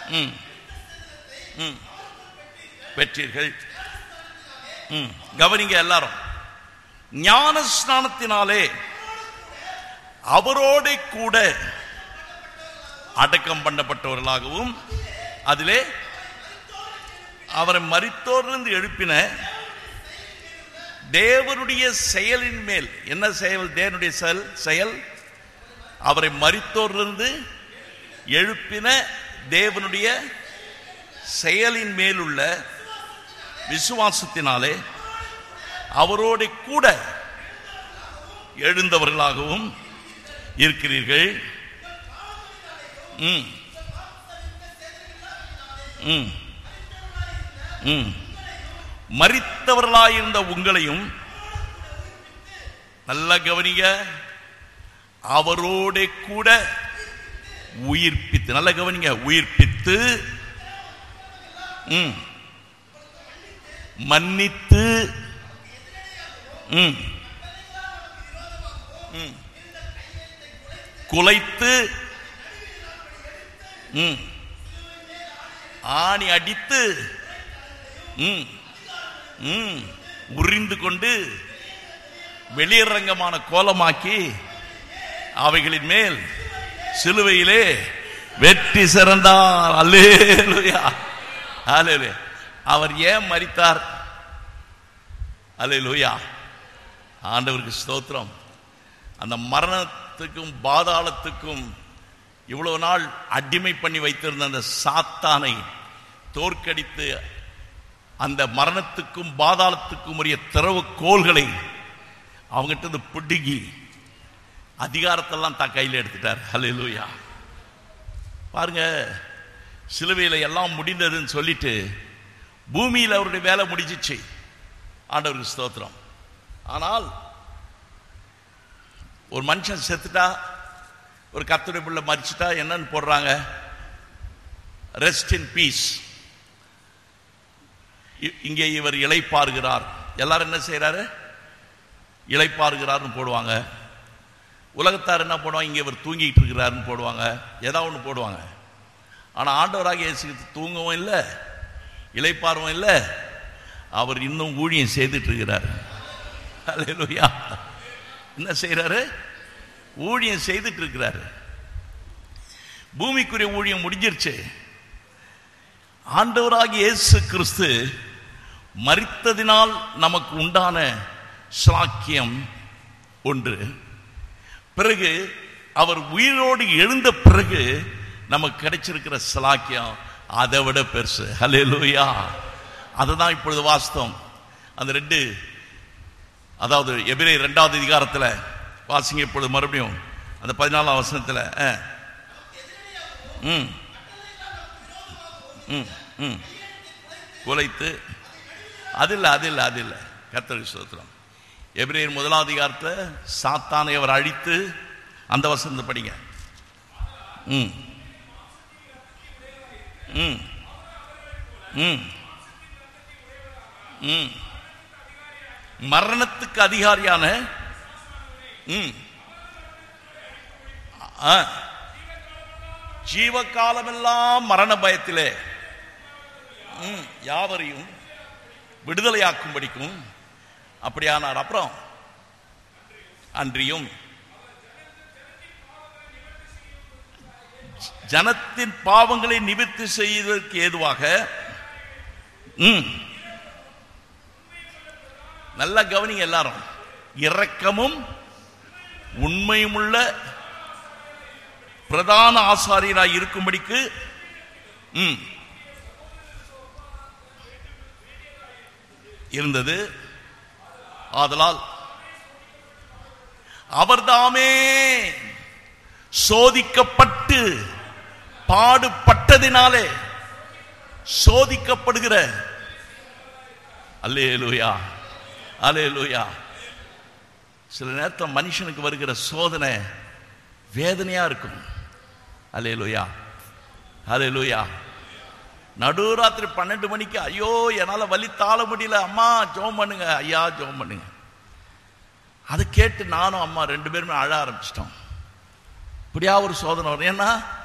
ம் ம் பெற்றீர்கள் ம் கவனிங்க எல்லாரும் ஞான ஸ்நானத்தினாலே அவரோட கூட அடக்கம் பண்ணப்பட்டவர்களாகவும் அதிலே அவரை மரித்தோரிலிருந்து எழுப்பின தேவனுடைய செயலின் மேல் என்ன செயல் தேவனுடைய செயல் செயல் அவரை மரித்தோரிலிருந்து எழுப்பின தேவனுடைய செயலின் மேலுள்ள விசுவாசத்தினாலே அவரோட கூட எழுந்தவர்களாகவும் இருக்கிறீர்கள் ம் ம் ம் மரித்தவர்களாயிருந்த உங்களையும் நல்ல கவனிங்க அவரோட கூட உயிர்ப்பித்து நல்ல கவனிங்க உயிர்ப்பித்து ம் மன்னித்து ம் ம் குலைத்து ம் ஆணி அடித்து ம் ம் உறிந்து கொண்டு வெளியரங்கமான கோலமாக்கி அவைகளின் மேல் சிலுவையிலே வெற்றி சிறந்தார் அல்லேலுயா அல்லேலுயா அவர் ஏன் மரித்தார் அல்லேலுயா ஆண்டவருக்கு ஸ்தோத்திரம் அந்த மரணத்துக்கும் பாதாளத்துக்கும் இவ்வளவு நாள் அடிமை பண்ணி வைத்திருந்த அந்த சாத்தானை தோற்கடித்து அந்த மரணத்துக்கும் பாதாளத்துக்கும் உரிய திறவு கோள்களை அவங்ககிட்ட இருந்து பிடுங்கி அதிகாரத்தெல்லாம் தான் கையில் எடுத்துட்டார் ஹalleluya பாருங்க சிலுவையில் எல்லாம் முடிந்ததுன்னு சொல்லிட்டு பூமியில் அவருடைய வேலை முடிஞ்சிச்சு ஆண்டவருக்கு ஸ்தோத்திரம் ஆனால் ஒரு மனுஷன் செத்துட்டா ஒரு கத்துரை பிள்ளை மறிச்சிட்டா என்னன்னு போடுறாங்க ரெஸ்ட் இன் பீஸ் இங்கே இவர் இளைப்பாறுகிறார் எல்லாரும் என்ன செய்யறாரு இளைப்பாறுகிறார்னு போடுவாங்க உலகத்தார் என்ன போடுவாங்க இங்கே இவர் தூங்கிட்டு இருக்கிறாருன்னு போடுவாங்க ஏதாவது ஒன்று போடுவாங்க ஆனால் ஆண்டவராக இயேசு தூங்கவும் இல்லை இளைப்பாறவும் இல்லை அவர் இன்னும் ஊழியம் செய்துட்டு இருக்கிறார் அல்லேலூயா என்ன செய்யறாரு ஊழியம் செய்துட்டு இருக்கிறாரு பூமிக்குரிய ஊழியம் முடிஞ்சிருச்சு ஆண்டவராகிய இயேசு கிறிஸ்து மரித்ததினால் நமக்கு உண்டான சாக்கியம் ஒன்று பிறகு அவர் உயிரோடு எழுந்த பிறகு நமக்கு கிடைச்சிருக்கிற சலாக்கியம் அதை விட பெருசு ஹலே லூயா அதுதான் இப்பொழுது வாஸ்தவம் அந்த ரெண்டு அதாவது எபிரே ரெண்டாவது அதிகாரத்தில் வாசிங்க இப்பொழுது மறுபடியும் அந்த பதினாலாம் வசனத்தில் ஆ. ம் ம் ம் குலைத்து அது இல்லை அது இல்லை அது இல்லை கர்த்தருக்கு ஸ்தோத்திரம் எபிரேயர் முதலாவது அதிகாரத்தில் சாத்தானை அவர் அழித்து அந்த வசனத்தை படிங்க ம் ம் ம் ம் மரணத்துக்கு அதிகாரியான ம் ஆ ஜீவகாலமெல்லாம் மரண பயத்திலே ம், யாவரையும் விடுதலையாக்கும்படிக்கும் அப்படியானார் அப்புறம் அன்றியும் ஜனத்தின் பாவங்களை நிவர்த்தி செய்வதற்கு ஏதுவாக ம், நல்லா கவனிங்க எல்லாரும் இரக்கமும் உண்மையுமுள்ள பிரதான ஆசாரியராய் இருக்கும்படிக்கு ம், இருந்தது ஆதலால் அவர்தாமே சோதிக்கப்பட்டு பாடுபட்டதினாலே சோதிக்கப்படுகிற அல்லேலூயா அல்லேலூயா சில நேரத்தில் மனுஷனுக்கு வருகிற சோதனை வேதனையா இருக்கும் அல்லேலூயா அல்லேலூயா நடுராத்திரி பன்னெண்டு மணிக்கு ஐயோ என்னால் வலி தாழ முடியல அம்மா ஜோம் பண்ணுங்க ஐயா ஜோம் பண்ணுங்க அதை கேட்டு நானும் அம்மா ரெண்டு பேருமே அழ ஆரம்பிச்சிட்டோம் இப்படியா ஒரு சோதனை வரும் ஏன்னா